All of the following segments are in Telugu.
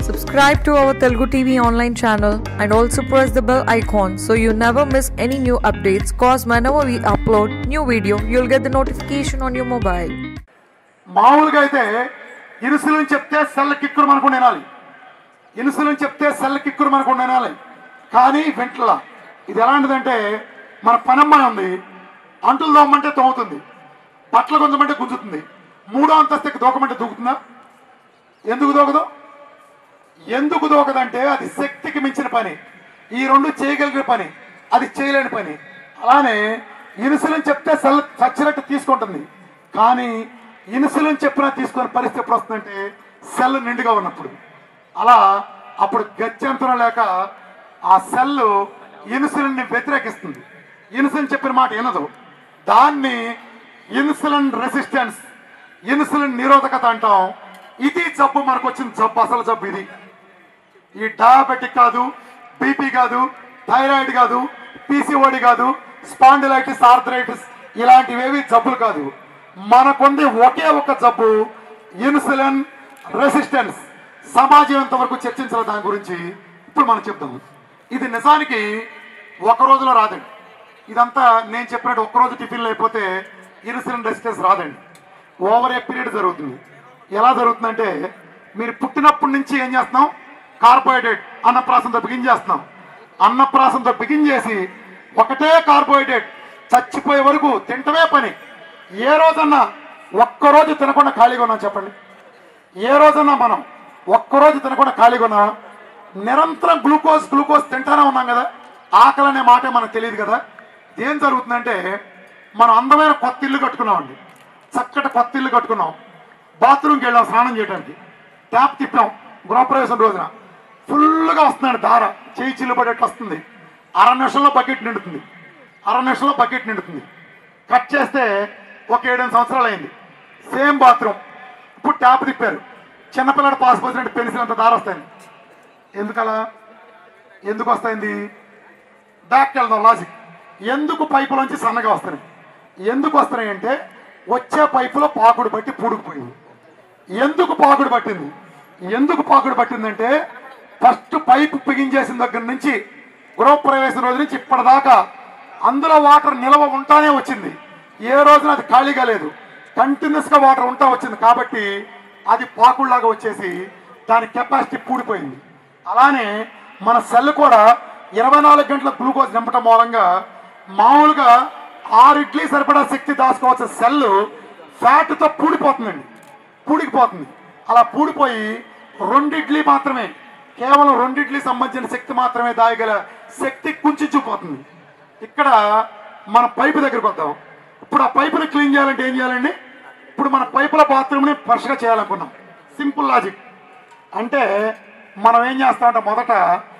Subscribe to our Telugu TV online channel and also press the bell icon so you never miss any new updates. Cause whenever we upload new video, you'll get the notification on your mobile. మామూలుగా అయితే ఇన్సులిన్ చెప్తే సెల్ కిక్కురు మనకు వినాలి ఇన్సులిన్ చెప్తే సెల్ కిక్కురు మనకు వినాలి కానీ వెంట్ల ఇది ఎలాంటిదంటే మన పనమ్మాయి ఉంది అంటులు దోమంటే తోముతుంది బట్టలు గుంజమంటే గుంజుతుంది మూడో అంతస్తుకి దూకమంటే దూకుతుందా ఎందుకు దూకదు ఎందుకు దూకదంటే అది శక్తికి మించిన పని ఈ రెండు చేయగలిగిన పని అది చేయలేని పని అలానే ఇన్సులిన్ చెప్తే సెల్ చచ్చినట్టు తీసుకుంటుంది కానీ ఇన్సులిన్ చెప్పినా తీసుకునే పరిస్థితి ఎప్పుడు వస్తుందంటే సెల్ నిండుగా ఉన్నప్పుడు అలా అప్పుడు గత్యంతరం లేక ఆ సెల్ ఇన్సులిన్ని వ్యతిరేకిస్తుంది ఇన్సులిన్ చెప్పిన మాట వినదు దాన్ని ఇన్సులిన్ రెసిస్టెన్స్ ఇన్సులిన్ నిరోధకత అంటాం ఇది జబ్బు మనకు వచ్చిన జబ్బు అసలు జబ్బు ఇది ఈ డయాబెటిక్ కాదు బీపీ కాదు థైరాయిడ్ కాదు పీసీఓడి కాదు స్పాండిలైటిస్ ఆర్థరైటిస్ ఇలాంటివేవి జబ్బులు కాదు మనకుంది ఒకే ఒక జబ్బు ఇన్సులిన్ రెసిస్టెన్స్ సమాజం ఎంతవరకు చర్చించాలి దాని గురించి ఇప్పుడు మనం చెప్తాం ఇది నిజానికి ఒక రోజులో రాదండి ఇదంతా నేను చెప్పినట్టు ఒక్కరోజు టిఫిన్లు అయిపోతే ఇన్సులిన్ రెసిస్టెన్స్ రాదండి ఓవర్ ఏ పీరియడ్ జరుగుతుంది ఎలా జరుగుతుందంటే మీరు పుట్టినప్పటి నుంచి ఏం చేస్తున్నాం కార్బోహైడ్రేట్ అన్నప్రాసంతో బిగిన్ చేస్తున్నాం అన్నప్రాసంతో బిగిన్ చేసి ఒకటే కార్బోహైడ్రేట్ చచ్చిపోయే వరకు తింటమే పని ఏ రోజన్నా ఒక్కరోజు తినకుండా ఖాళీగా ఉన్నాం చెప్పండి ఏ రోజన్నా మనం ఒక్కరోజు తినకుండా ఖాళీగా ఉన్నాం నిరంతరం గ్లూకోజ్ గ్లూకోజ్ తింటానే ఉన్నాం కదా ఆకలి అనే మాట మనకు తెలియదు కదా ఏం జరుగుతుందంటే మనం అందమైన కొత్త ఇల్లు కట్టుకున్నామండి చక్కటి కొత్త ఇల్లు కట్టుకున్నాం బాత్రూమ్కి వెళ్ళాం స్నానం చేయడానికి ట్యాప్ తిప్పాం గృహప్రవేశం రోజున ఫుల్గా వస్తున్నాడు దార చేయి చిల్లు పడేట్టు వస్తుంది అర నిమిషంలో బకెట్ నిండుతుంది అర నిమిషంలో బకెట్ నిండుతుంది కట్ చేస్తే ఒక ఏడెనిమిది సంవత్సరాలు అయింది సేమ్ బాత్రూమ్ ఇప్పుడు ట్యాప్ తిప్పారు చిన్నపిల్లడు పాస్ పోసినట్టు పెన్సిల్ అంత దార వస్తాయి ఎందుకలా ఎందుకు వస్తాయింది బ్యాక్ వెళ్దాం లాజిక్ ఎందుకు పైపులోంచి సన్నగా వస్తున్నాయి ఎందుకు వస్తున్నాయి అంటే వచ్చే పైపులో పాకుడు బట్టి పూడుకుపోయింది ఎందుకు పాకుడు పట్టింది ఎందుకు పాకుడు పట్టిందంటే ఫస్ట్ పైపు బిగించేసిన దగ్గర నుంచి గృహప్రవేశం రోజు నుంచి ఇప్పటిదాకా అందులో వాటర్ నిల్వ ఉంటానే వచ్చింది ఏ రోజున అది ఖాళీగా లేదు కంటిన్యూస్గా వాటర్ ఉంటా వచ్చింది కాబట్టి అది పాకుడులాగా వచ్చేసి దాని కెపాసిటీ పూడిపోయింది అలానే మన సెల్ కూడా ఇరవై నాలుగు గంటల గ్లూకోజ్ నింపటం మూలంగా మామూలుగా ఆరు ఇడ్లీ సరిపడా శక్తి దాచుకోవాల్సిన సెల్ ఫ్యాట్తో పూడిపోతుందండి పూడికిపోతుంది అలా పూడిపోయి రెండు ఇడ్లీ మాత్రమే కేవలం రెండు ఇడ్లీ సంబంధించిన శక్తి మాత్రమే దాయగల శక్తి కుంచుకుపోతుంది ఇక్కడ మన పైపు దగ్గరికి వద్దాం ఇప్పుడు ఆ పైపుని క్లీన్ చేయాలంటే ఏం చేయాలండి ఇప్పుడు మన పైపుల బాత్రూమ్ని ఫ్రెష్గా చేయాలనుకున్నాం సింపుల్ లాజిక్ అంటే మనం ఏం చేస్తామంటే మొదట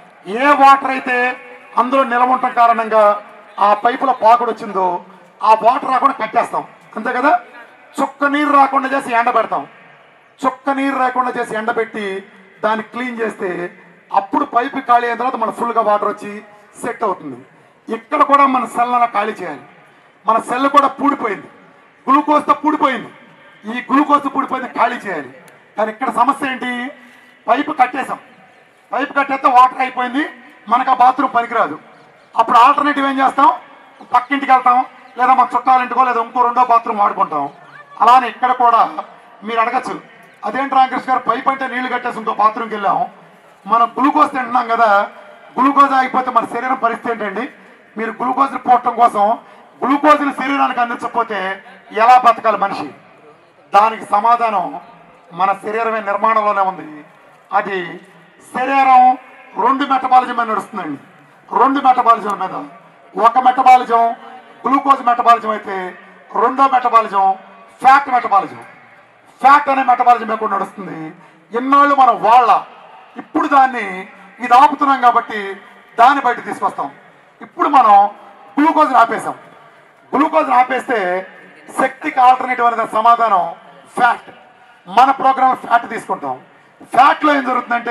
ఏ వాటర్ అయితే అందులో నిలవ ఉండటం కారణంగా ఆ పైపులో పాకుడు వచ్చిందో ఆ వాటర్ రాకుండా కట్టేస్తాం అంతే కదా చుక్క నీరు రాకుండా చేసి ఎండబెడతాం చుక్క నీరు రాకుండా చేసి ఎండబెట్టి దాన్ని క్లీన్ చేస్తే అప్పుడు పైపు ఖాళీ అయిన తర్వాత మన ఫుల్గా వాటర్ వచ్చి సెట్ అవుతుంది ఇక్కడ కూడా మన సెల్ అలా ఖాళీ చేయాలి మన సెల్ కూడా పూడిపోయింది గ్లూకోజ్తో పూడిపోయింది ఈ గ్లూకోజ్ పూడిపోయింది ఖాళీ చేయాలి కానీ ఇక్కడ సమస్య ఏంటి పైపు కట్టేసాం పైపు కట్టేస్తే వాటర్ అయిపోయింది మనకు ఆ బాత్రూమ్ పనికిరాదు అప్పుడు ఆల్టర్నేటివ్ ఏం చేస్తాం పక్కింటికి వెళ్తాం లేదా మా చుట్టాలింటికో లేదా ఇంకో రెండో బాత్రూమ్ వాడుకుంటాం అలానే ఇక్కడ కూడా మీరు అడగచ్చు అదేంటి రామకృష్ణ గారు పైప్ అంటే నీళ్లు కట్టేసి ఇంకో బాత్రూమ్కి వెళ్ళాం మనం గ్లూకోజ్ తింటున్నాం కదా గ్లూకోజ్ ఆగిపోతే మన శరీరం పరిస్థితి ఏంటండి మీరు గ్లూకోజ్ పోవటం కోసం గ్లూకోజ్ని శరీరానికి అందించకపోతే ఎలా బతకాలి మనిషి దానికి సమాధానం మన శరీరమే నిర్మాణంలోనే ఉంది అది శరీరం రెండు మెటబాలిజం మీద నడుస్తుందండి రెండు మెటబాలిజం మీద ఒక మెటబాలిజం గ్లూకోజ్ మెటబాలిజం అయితే రెండో మెటబాలిజం ఫ్యాట్ మెటబాలిజం ఫ్యాట్ అనే మెటబాలిజం మీద కూడా నడుస్తుంది ఎన్నాళ్ళు మనం వాళ్ళ ఇప్పుడు దాన్ని ఇది ఆపుతున్నాం కాబట్టి దాన్ని బయట తీసుకొస్తాం ఇప్పుడు మనం గ్లూకోజ్ ఆపేసాం గ్లూకోజ్ ఆపేస్తే శక్తికి ఆల్టర్నేటివ్ అనేది సమాధానం ఫ్యాట్ మన ప్రోగ్రామ్ ఫ్యాట్ తీసుకుంటాం ఫ్యాట్లో ఏం జరుగుతుందంటే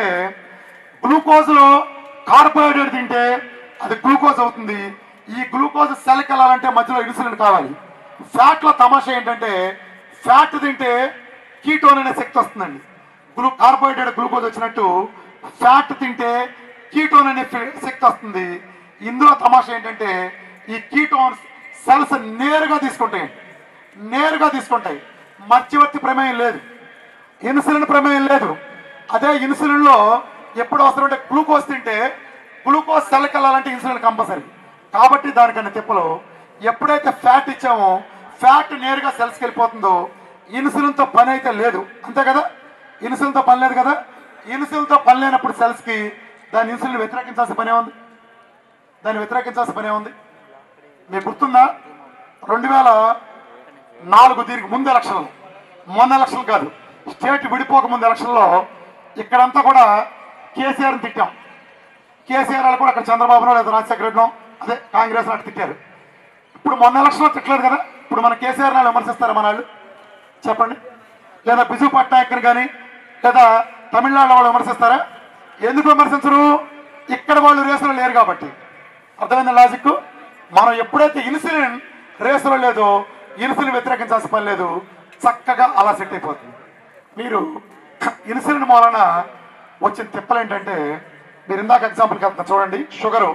గ్లూకోజ్లో కార్బోహైడ్రేట్ తింటే అది గ్లూకోజ్ అవుతుంది ఈ గ్లూకోజ్ సెల్కి వెళ్ళాలంటే మధ్యలో ఇన్సులిన్ కావాలి ఫ్యాట్లో తమాషా ఏంటంటే ఫ్యాట్ తింటే కీటోన్ అనే శక్తి వస్తుందండి గ్లూ కార్బోహైడ్రేట్ గ్లూకోజ్ వచ్చినట్టు ఫ్యాట్ తింటే కీటోన్ అనే ఫి- శక్తి వస్తుంది ఇందులో తమాషా ఏంటంటే ఈ కీటోన్స్ సెల్స్ నేరుగా తీసుకుంటాయి నేరుగా తీసుకుంటాయి మధ్యవర్తి ప్రమేయం లేదు ఇన్సులిన్ ప్రమేయం లేదు అదే ఇన్సులిన్లో ఎప్పుడు అవసరం అంటే గ్లూకోజ్ తింటే గ్లూకోజ్ సెల్కి వెళ్ళాలంటే ఇన్సులిన్ కంపల్సరీ కాబట్టి దానికన్నా తిప్పలు ఎప్పుడైతే ఫ్యాట్ ఇచ్చామో ఫ్యాట్ నేరుగా సెల్స్కి వెళ్ళిపోతుందో ఇన్సులిన్తో పని అయితే లేదు అంతే కదా ఇన్సులిన్తో పని లేదు కదా ఇన్సులిన్తో పని లేనప్పుడు సెల్స్కి దాని ఇన్సులిన్ వ్యతిరేకించాల్సిన పనే ఉంది దాన్ని వ్యతిరేకించాల్సిన పనే ఉంది మీకు గుర్తుందా రెండు వేల నాలుగు దీనికి ముందు ఎలక్షన్లు మొన్న ఎలక్షన్ కాదు స్టేట్ విడిపోక ముందు ఎలక్షన్లో ఇక్కడంతా కూడా కేసీఆర్ని తిట్టాం కేసీఆర్ వాళ్ళు కూడా అక్కడ చంద్రబాబునో లేదా రాజశేఖర రెడ్డినో అదే కాంగ్రెస్ అటు తిట్టారు ఇప్పుడు మొన్న ఎలక్షన్లో తిట్టలేదు కదా ఇప్పుడు మన కేసీఆర్ వాళ్ళు విమర్శిస్తారా మన వాళ్ళు చెప్పండి లేదా బిజు పట్నాయక్ని కానీ లేదా తమిళనాడు వాళ్ళు విమర్శిస్తారా ఎందుకు విమర్శించరు ఇక్కడ వాళ్ళు రేసులో లేరు కాబట్టి అర్థమైంది లాజిక్ మనం ఎప్పుడైతే ఇన్సులిన్ రేసులో లేదో ఇన్సులిన్ వ్యతిరేకించాల్సిన పని లేదు చక్కగా అలా సెట్ అయిపోతుంది మీరు ఇన్సులిన్ మూలన వచ్చిన తిప్పలు ఏంటంటే మీరు ఇందాక ఎగ్జాంపుల్కి వెళ్తున్నా చూడండి షుగరు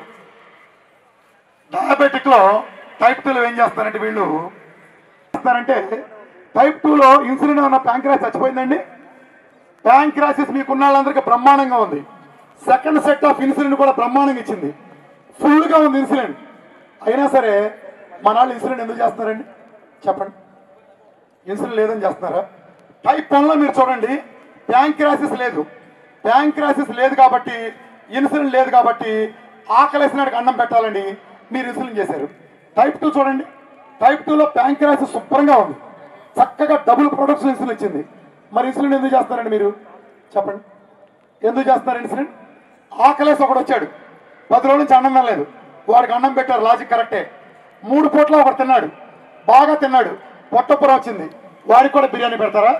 డయాబెటిక్లో టైప్ టూలో ఏం చేస్తారంటే వీళ్ళు చేస్తారంటే టైప్ టూలో ఇన్సులిన్ ఉన్న ప్యాంక్రాస్ చచ్చిపోయిందండి ప్యాంక్రాసిస్ మీకున్న వాళ్ళందరికీ బ్రహ్మాండంగా ఉంది సెకండ్ సెట్ ఆఫ్ ఇన్సులిన్ కూడా బ్రహ్మాండంగా ఇచ్చింది ఫుల్గా ఉంది ఇన్సులిన్ అయినా సరే మన వాళ్ళు ఇన్సులిన్ ఎందుకు చేస్తున్నారండి చెప్పండి ఇన్సులిన్ లేదని చేస్తున్నారా టైప్ వన్లో మీరు చూడండి ప్యాంక్రాసిస్ లేదు ప్యాంక్రాసిస్ లేదు కాబట్టి ఇన్సులిన్ లేదు కాబట్టి ఆకలేసినాడికి అన్నం పెట్టాలని మీరు ఇన్సులిన్ చేశారు టైప్ టూ చూడండి టైప్ టూలో ప్యాంక్రాసిస్ శుభ్రంగా ఉంది చక్కగా డబుల్ ప్రొడక్షన్ ఇన్సులిన్ ఇచ్చింది మరి ఇన్సులిన్ ఎందుకు చేస్తారండి మీరు చెప్పండి ఎందుకు చేస్తున్నారు ఇన్సులిన్ ఆకలేసి ఒకడు వచ్చాడు పది రోజుల నుంచి అన్నం తినలేదు వాడికి అన్నం పెట్టారు లాజిక్ కరెక్టే మూడు పూట్ల ఒకడు తిన్నాడు బాగా తిన్నాడు పొట్టపుర వచ్చింది వాడికి కూడా బిర్యానీ పెడతారా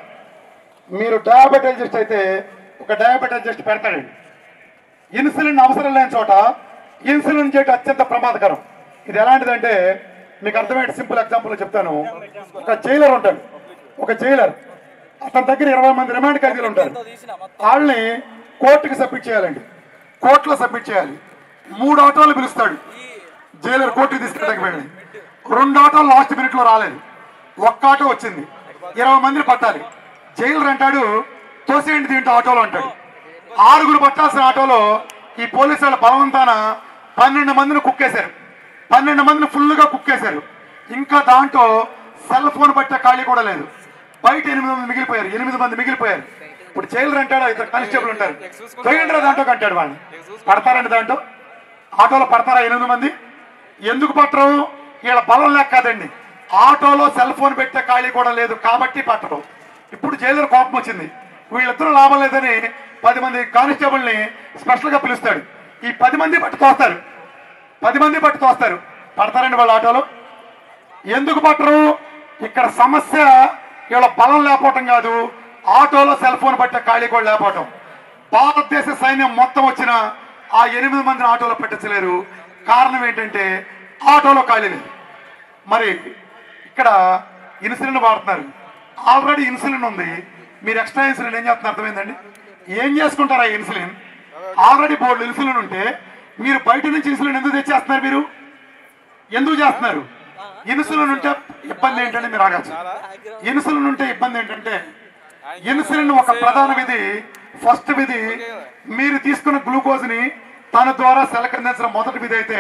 మీరు డయాబెటైజిస్ట్ అయితే ఒక డయాబెటైజిస్ట్ పెడతాడండి ఇన్సులిన్ అవసరం లేని చోట ఇన్సులిన్ చేయటం అత్యంత ప్రమాదకరం ఇది ఎలాంటిదంటే మీకు అర్థమయ్యే సింపుల్ ఎగ్జాంపుల్ చెప్తాను ఒక జైలర్ ఉంటాడు ఒక జైలర్ అతని దగ్గర ఇరవై మంది రిమాండ్ ఖైదీలు ఉంటారు వాళ్ళని కోర్టుకి సబ్మిట్ చేయాలండి కోర్టులో సబ్మిట్ చేయాలి మూడు ఆటోలు పిలుస్తాడు జైలర్ కోర్టుకి తీసుకెళ్ళడానికి వెళ్ళి రెండు ఆటోలు లాస్ట్ మినిట్ లో రాలేదు ఒక్క ఆటో వచ్చింది ఇరవై మందిని పట్టాలి జైలర్ అంటాడు తోసేయండి దీంట్లో ఆటోలో అంటాడు ఆరుగురు పట్టాల్సిన ఆటోలో ఈ పోలీసు వాళ్ళ బలవంతాన పన్నెండు మందిని కుక్కేశారు పన్నెండు మందిని ఫుల్గా కుక్కేశారు ఇంకా దాంట్లో సెల్ ఫోన్ పట్టే ఖాళీ కూడా లేదు బయట ఎనిమిది మంది మిగిలిపోయారు ఎనిమిది మంది మిగిలిపోయారు ఇప్పుడు జైలర్ అంటాడు ఇద్దరు కానిస్టేబుల్ ఉంటారు తొయ్యండి దాంట్లో అంటాడు వాళ్ళని పడతారండి దాంట్లో ఆటోలో పడతారా ఎనిమిది మంది ఎందుకు పట్టరు వీళ్ళ బలం లేక కాదండి ఆటోలో సెల్ ఫోన్ పెట్టే ఖాళీ కూడా లేదు కాబట్టి పట్టరు ఇప్పుడు జైలర్ కోపం వచ్చింది వీళ్ళిద్దరూ లాభం లేదని పది మంది కానిస్టేబుల్ని స్పెషల్గా పిలుస్తాడు ఈ పది మంది పట్టు తోస్తారు పది మంది పట్టు తోస్తారు పడతారండి వాళ్ళ ఆటోలో ఎందుకు పట్టరు ఇక్కడ సమస్య వీళ్ళ బలం లేకపోవటం కాదు ఆటోలో సెల్ ఫోన్ పట్టే ఖాళీ కూడా లేకపోవటం భారతదేశ సైన్యం మొత్తం వచ్చిన ఆ ఎనిమిది మందిని ఆటోలో పెట్టచ్చలేరు కారణం ఏంటంటే ఆటోలో ఖాళీ లేదు మరి ఇక్కడ ఇన్సులిన్ వాడుతున్నారు ఆల్రెడీ ఇన్సులిన్ ఉంది మీరు ఎక్స్ట్రా ఇన్సులిన్ ఏం చేస్తున్నారు అర్థమైందండి ఏం చేసుకుంటారా ఈ ఇన్సులిన్ ఆల్రెడీ బోర్డు ఇన్సులిన్ ఉంటే మీరు బయట నుంచి ఇన్సులిన్ ఎందుకు తెచ్చేస్తున్నారు మీరు ఎందుకు చేస్తున్నారు ఇన్సులిన్ ఉంటే ఇబ్బంది ఏంటంటే మీరు అడగచ్చు ఇన్సులిన్ ఉంటే ఇబ్బంది ఏంటంటే ఇన్సులిన్ ఒక ప్రధాన విధి ఫస్ట్ విధి మీరు తీసుకున్న గ్లూకోజ్ ని తన ద్వారా సెలకు అందించడం మొదటి విధి అయితే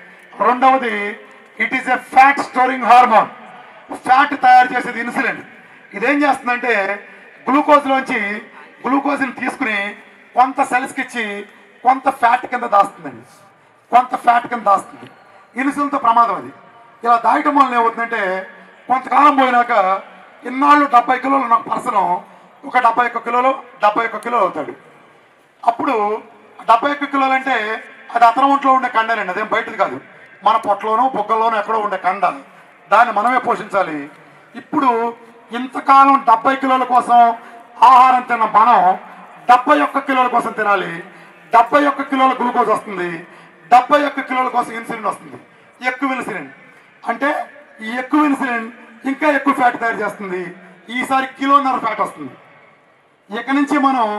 రెండవది it is a fat storing hormone fat తయారు చేసేది ఇన్సులిన్ ఇదేం చేస్తుందంటే గ్లూకోజ్ లోంచి గ్లూకోజ్ని తీసుకుని కొంత సెల్స్కి ఇచ్చి కొంత ఫ్యాట్ కింద దాస్తుందండి కొంత ఫ్యాట్ కింద దాస్తుంది ఇన్సులిన్తో ప్రమాదం అది ఇలా దాయటం వల్ల ఏమవుతుందంటే కొంతకాలం పోయినాక ఇన్నాళ్ళు డెబ్బై కిలోలు ఉన్న పర్సన్ ఒక డెబ్బై ఒక్క కిలోలు డెబ్బై ఒక్క కిలో అవుతాడు అప్పుడు డెబ్బై ఒక్క కిలోలు అంటే అది అతని ఒంట్లో ఉండే కండనండి అదేం బయటది కాదు మన పొట్టలోనో బొగ్గల్లోనో ఎక్కడో ఉండే కండ దాన్ని మనమే పోషించాలి ఇప్పుడు ఇంతకాలం డెబ్బై కిలోల కోసం ఆహారం తిన్న మనం డెబ్బై ఒక్క కిలోల కోసం తినాలి డెబ్బై ఒక్క కిలోల గ్లూకోజ్ వస్తుంది డెబ్బై ఒక్క కిలోల కోసం ఇన్సులిన్ వస్తుంది ఎక్కువ ఇన్సులిన్ అంటే ఈ ఎక్కువ ఇన్సులిన్ ఇంకా ఎక్కువ ఫ్యాట్ తయారు చేస్తుంది ఈసారి కిలోన్నర ఫ్యాట్ వస్తుంది ఇక నుంచి మనం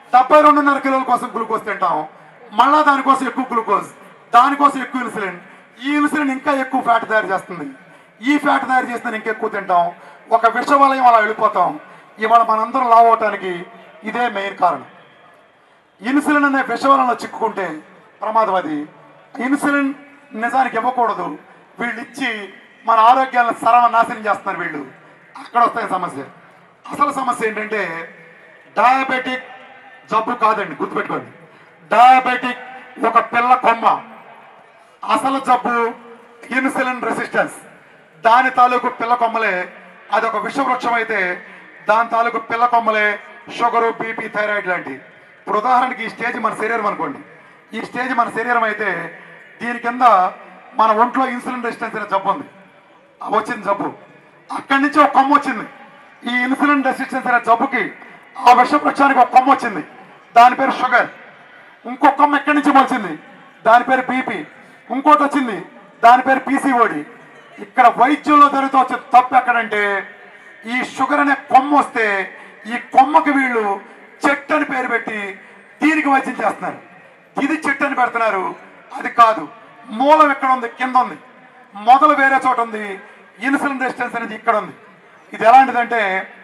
డెబ్బై రెండున్నర కిలోల కోసం గ్లూకోజ్ తింటాం మళ్ళా దానికోసం ఎక్కువ గ్లూకోజ్ దానికోసం ఎక్కువ ఇన్సులిన్ ఈ ఇన్సులిన్ ఇంకా ఎక్కువ ఫ్యాట్ తయారు చేస్తుంది ఈ ఫ్యాట్ తయారు చేస్తే ఇంకా ఎక్కువ తింటాం ఒక విషవలయం అలా వెళ్ళిపోతాం ఇవాళ మనందరం లావ్ అవటానికి ఇదే మెయిన్ కారణం ఇన్సులిన్ అనే విషవలంలో చిక్కుకుంటే ప్రమాదం అది ఇన్సులిన్ నిజానికి ఇవ్వకూడదు వీళ్ళు ఇచ్చి మన ఆరోగ్యాలను సర్వనాశనం చేస్తున్నారు వీళ్ళు అక్కడ వస్తాయి సమస్య అసలు సమస్య ఏంటంటే డయాబెటిక్ జబ్బు కాదండి గుర్తుపెట్టుకోండి డయాబెటిక్ ఒక పిల్ల కొమ్మ అసలు జబ్బు ఇన్సులిన్ రెసిస్టెన్స్ దాని తాలూకు పిల్ల కొమ్మలే అది ఒక విషవృక్షం అయితే దాని తాలూకు పిల్ల కొమ్మలే షుగరు బీపీ థైరాయిడ్ లాంటి ఇప్పుడు ఉదాహరణకి ఈ స్టేజ్ మన శరీరం అనుకోండి ఈ స్టేజ్ మన శరీరం అయితే దీని కింద మన ఒంట్లో ఇన్సులిన్ రెసిస్టెన్స్ అనే జబ్బు ఉంది ఆ వచ్చింది జబ్బు అక్కడి నుంచి ఒక కొమ్మ వచ్చింది ఈ ఇన్సులిన్ రెసిస్టెన్స్ అనే జబ్బుకి ఆ విషవృక్షానికి ఒక కొమ్మ వచ్చింది దాని పేరు షుగర్ ఇంకో కొమ్మ ఎక్కడి నుంచి వచ్చింది దాని పేరు బీపీ ఇంకోటి వచ్చింది దాని పేరు పీసీఓడి ఇక్కడ వైద్యంలో జరుగుతూ వచ్చే తప్పు ఎక్కడంటే ఈ షుగర్ అనే కొమ్మ వస్తే ఈ కొమ్మకి వీళ్ళు చెట్టు అని పేరు పెట్టి దీనికి వైద్యం చేస్తున్నారు ఇది చెట్టు అని పెడుతున్నారు అది కాదు మూలం ఎక్కడ ఉంది కింద ఉంది మొదలు వేరే చోట ఉంది ఇన్సులిన్ రెసిస్టెన్స్ అనేది ఇక్కడ ఉంది ఇది ఎలాంటిదంటే